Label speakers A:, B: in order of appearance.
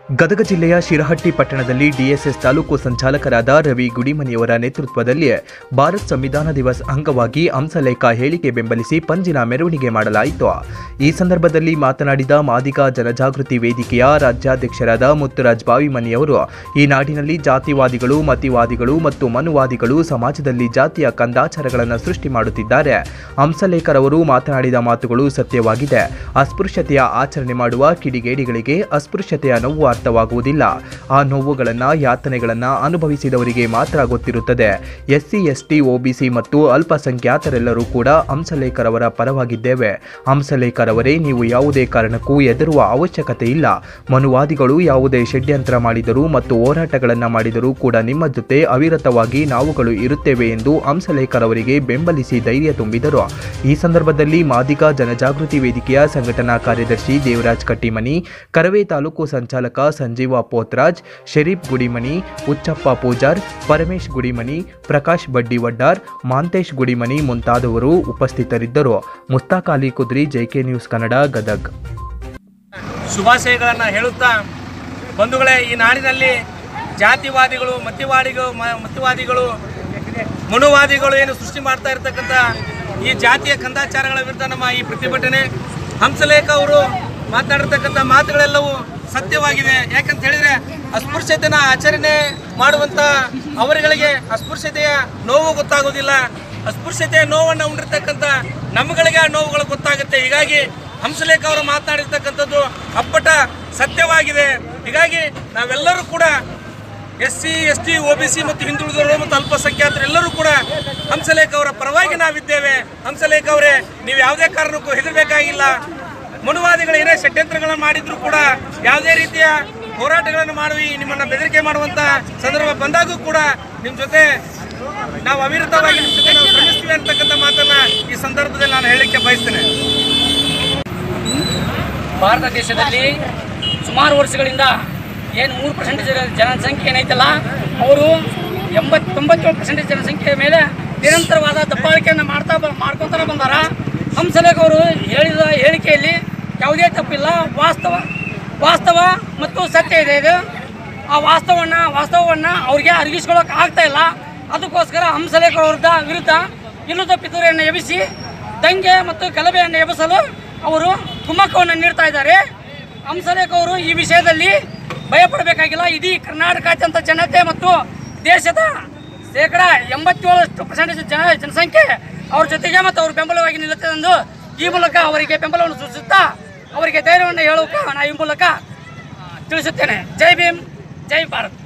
A: ಗದಗ ಜಿಲ್ಲೆಯ ಶಿರಹಟ್ಟಿ ಪಟ್ಟಣದಲ್ಲಿ ಡಿಎಸ್ಎಸ್ ತಾಲೂಕು ಸಂಚಾಲಕರಾದ ರವಿ ಗುಡಿಮನಿಯವರ ನೇತೃತ್ವದಲ್ಲಿ ಭಾರತ್ ಸಂವಿಧಾನ ದಿವಸ್ ಅಂಗವಾಗಿ ಹಂಸಲೇಖ ಹೇಳಿಕೆ ಬೆಂಬಲಿಸಿ ಪಂಜಿನ ಮೆರವಣಿಗೆ ಮಾಡಲಾಯಿತು ಈ ಸಂದರ್ಭದಲ್ಲಿ ಮಾತನಾಡಿದ ಮಾದಿಗ ಜನಜಾಗೃತಿ ವೇದಿಕೆಯ ರಾಜ್ಯಾಧ್ಯಕ್ಷರಾದ ಮುತ್ತುರಾಜ್ ಬಾವಿಮನಿಯವರು ಈ ನಾಡಿನಲ್ಲಿ ಜಾತಿವಾದಿಗಳು ಮತಿವಾದಿಗಳು ಮತ್ತು ಮನುವಾದಿಗಳು ಸಮಾಜದಲ್ಲಿ ಜಾತಿಯ ಕಂದಾಚಾರಗಳನ್ನು ಸೃಷ್ಟಿ ಮಾಡುತ್ತಿದ್ದಾರೆ ಹಂಸಲೇಖರವರು ಮಾತನಾಡಿದ ಮಾತುಗಳು ಸತ್ಯವಾಗಿದೆ ಅಸ್ಪೃಶ್ಯತೆಯ ಆಚರಣೆ ಮಾಡುವ ಕಿಡಿಗೇಡಿಗಳಿಗೆ ಅಸ್ಪೃಶ್ಯತೆಯ ನೋವು ಅರ್ಥವಾಗುವುದಿಲ್ಲ ಆ ನೋವುಗಳನ್ನು ಯಾತನೆಗಳನ್ನು ಅನುಭವಿಸಿದವರಿಗೆ ಮಾತ್ರ ಗೊತ್ತಿರುತ್ತದೆ ಎಸ್ಸಿ ಎಸ್ಟಿ ಒಬಿಸಿ ಮತ್ತು ಅಲ್ಪಸಂಖ್ಯಾತರೆಲ್ಲರೂ ಕೂಡ ಹಂಸಲೇಖರವರ ಪರವಾಗಿದ್ದೇವೆ ಹಂಸಲೇಖರವರೇ ನೀವು ಯಾವುದೇ ಕಾರಣಕ್ಕೂ ಹೆದರುವ ಅವಶ್ಯಕತೆ ಇಲ್ಲ ಮನುವಾದಿಗಳು ಯಾವುದೇ ಷಡ್ಯಂತ್ರ ಮಾಡಿದರೂ ಮತ್ತು ಹೋರಾಟಗಳನ್ನು ಮಾಡಿದರೂ ಕೂಡ ನಿಮ್ಮ ಜೊತೆ ಅವಿರತವಾಗಿ ನಾವುಗಳು ಇರುತ್ತೇವೆ ಎಂದು ಹಂಸಲೇಖರವರಿಗೆ ಬೆಂಬಲಿಸಿ ಧೈರ್ಯ ತುಂಬಿದರು ಈ ಸಂದರ್ಭದಲ್ಲಿ ಮಾದಿಗ ಜನಜಾಗೃತಿ ವೇದಿಕೆಯ ಸಂಘಟನಾ ಕಾರ್ಯದರ್ಶಿ ದೇವರಾಜ್ ಕಟ್ಟಿಮನಿ ಕರವೇ ತಾಲೂಕು ಸಂಚಾಲಕ ಸಂಜೀವ ಪೋತ್ರಾಜ್ ಶರೀಫ್ ಗುಡಿಮನಿ ಉಚ್ಚಪ್ಪ ಪೂಜಾರ್ ಪರಮೇಶ್ ಗುಡಿಮನಿ ಪ್ರಕಾಶ್ ಬಡ್ಡಿ ವಡ್ಡಾರ್ ಮಾಂತೇಶ್ ಗುಡಿಮನಿ ಮುಂತಾದವರು ಉಪಸ್ಥಿತರಿದ್ದರು ಮುಸ್ತಾಕ್ ಅಲಿ ಕುದ್ರಿ ಜೆಕೆ ನ್ಯೂಸ್ ಕನ್ನಡ ಗದಗ್
B: ಶುಭಾಶಯಗಳನ್ನು ಹೇಳುತ್ತಾ ಬಂಧುಗಳೇ ಈ ನಾಡಿನಲ್ಲಿ ಜಾತಿವಾದಿಗಳು ಮತಿವಾದಿಗಳು ಮ- ಮತಿವಾದಿಗಳು ಮನುವಾದಿಗಳು ಏನು ಸೃಷ್ಟಿ ಮಾಡ್ತಾ ಇರ್ತಕ್ಕಂಥ ಈ ಜಾತಿಯ ಕಂದಾಚಾರಗಳ ವಿರುದ್ಧ ನಮ್ಮ ಈ ಪ್ರತಿಭಟನೆ ಹಂಸಲೇಖ ಅವರು ಮಾತನಾಡಿರ್ತಕ್ಕಂಥ ಮಾತುಗಳೆಲ್ಲವೂ ಸತ್ಯವಾಗಿದೆ ಯಾಕಂತ ಹೇಳಿದ್ರೆ ಅಸ್ಪೃಶ್ಯತೆನ ಆಚರಣೆ ಮಾಡುವಂತ ಅವರುಗಳಿಗೆ ಅಸ್ಪೃಶ್ಯತೆಯ ನೋವು ಗೊತ್ತಾಗೋದಿಲ್ಲ ಅಸ್ಪೃಶ್ಯತೆಯ ನೋವನ್ನು ಉಂಡಿರ್ತಕ್ಕಂಥ ನಮ್ಮಗಳಿಗೆ ಆ ನೋವುಗಳು ಗೊತ್ತಾಗುತ್ತೆ ಹೀಗಾಗಿ ಹಂಸಲೇಖ ಅವರು ಮಾತನಾಡಿರ್ತಕ್ಕಂಥದ್ದು ಅಪ್ಪಟ ಸತ್ಯವಾಗಿದೆ ಹೀಗಾಗಿ ನಾವೆಲ್ಲರೂ ಕೂಡ S C S T O B C ಮತ್ತು ಹಿಂದುಳಿದವರು ಮತ್ತು ಅಲ್ಪಸಂಖ್ಯಾತರು ಎಲ್ಲರೂ ಕೂಡ ಹಂಸಲೇಖ ಅವರ ಪರವಾಗಿ ನಾವಿದ್ದೇವೆ ಹಂಸಲೇಖ ಅವರೇ ನೀವು ಯಾವುದೇ ಕಾರಣಕ್ಕೂ ಹೆದರಬೇಕಾಗಿಲ್ಲ ಮನುವಾದಿಗಳು ಏನೇ ಷಡ್ಯಂತ್ರಗಳನ್ನು ಮಾಡಿದ್ರು ಕೂಡ ಯಾವುದೇ ರೀತಿಯ ಹೋರಾಟಗಳನ್ನು ಮಾಡಿ ನಿಮ್ಮನ್ನು ಬೆದರಿಕೆ ಮಾಡುವಂತ ಸಂದರ್ಭ ಬಂದಾಗೂ ಕೂಡ ನಿಮ್ಮ ಜೊತೆ ನಾವು ಅವಿರತವಾಗಿ ನಿಮ್ಮ ಜೊತೆ ನಾವು ಶ್ರಮಿಸ್ತೀವಿ ಅಂತಕ್ಕಂಥ ಮಾತನ್ನ ಈ ಸಂದರ್ಭದಲ್ಲಿ ನಾನು ಹೇಳಲಿಕ್ಕೆ ಬಯಸ್ತೇನೆ
C: ಭಾರತ ದೇಶದಲ್ಲಿ ಸುಮಾರು ವರ್ಷಗಳಿಂದ ಏನು ಮೂರು ಪರ್ಸೆಂಟೇಜ್ ಜನಸಂಖ್ಯೆ ಏನೈತಲ್ಲ ಅವರು ಎಂಬತ್ತು ತೊಂಬತ್ತೇಳು ಪರ್ಸೆಂಟೇಜ್ ಜನಸಂಖ್ಯೆಯ ಮೇಲೆ ನಿರಂತರವಾದ ದಬ್ಬಾಳಿಕೆಯನ್ನು ಮಾಡ್ತಾ ಬ ಮಾಡ್ಕೊತಾನೆ ಬಂದಾರ ಹಂಸಲೇಖ ಅವರು ಹೇಳಿದ ಹೇಳಿಕೆಯಲ್ಲಿ ಯಾವುದೇ ತಪ್ಪಿಲ್ಲ ವಾಸ್ತವ ವಾಸ್ತವ ಮತ್ತು ಸತ್ಯ ಇದೆ ಇದು ಆ ವಾಸ್ತವವನ್ನು ವಾಸ್ತವವನ್ನು ಅವ್ರಿಗೆ ಅರಗಿಸ್ಕೊಳ್ಳೋಕೆ ಆಗ್ತಾ ಇಲ್ಲ ಅದಕ್ಕೋಸ್ಕರ ಹಂಸಲೇಖ ವಿರುದ್ಧ ವಿರುದ್ಧ ಇಲ್ಲದ ಪಿತೂರಿಯನ್ನು ಎಬ್ಬಿಸಿ ದಂಗೆ ಮತ್ತು ಗಲಭೆಯನ್ನು ಎಬ್ಬಿಸಲು ಅವರು ಕುಮ್ಮಕ್ಕವನ್ನು ನೀಡ್ತಾ ಇದ್ದಾರೆ ಹಂಸಲೇಖ ಅವರು ಈ ವಿಷಯದಲ್ಲಿ ಭಯಪಡಬೇಕಾಗಿಲ್ಲ ಇಡೀ ಕರ್ನಾಟಕಾದ್ಯಂತ ಜನತೆ ಮತ್ತು ದೇಶದ ಶೇಕಡ ಎಂಬತ್ತೇಳಷ್ಟು ಪರ್ಸೆಂಟೇಜ್ ಜನ ಜನಸಂಖ್ಯೆ ಅವ್ರ ಜೊತೆಗೆ ಮತ್ತು ಅವ್ರ ಬೆಂಬಲವಾಗಿ ನಿಲ್ಲುತ್ತದೆ ಎಂದು ಈ ಮೂಲಕ ಅವರಿಗೆ ಬೆಂಬಲವನ್ನು ಸೂಚಿಸುತ್ತಾ ಅವರಿಗೆ ಧೈರ್ಯವನ್ನು ಹೇಳುವ ನಾನು ಈ ಮೂಲಕ ತಿಳಿಸುತ್ತೇನೆ ಜೈ ಭೀಮ್ ಜೈ ಭಾರತ್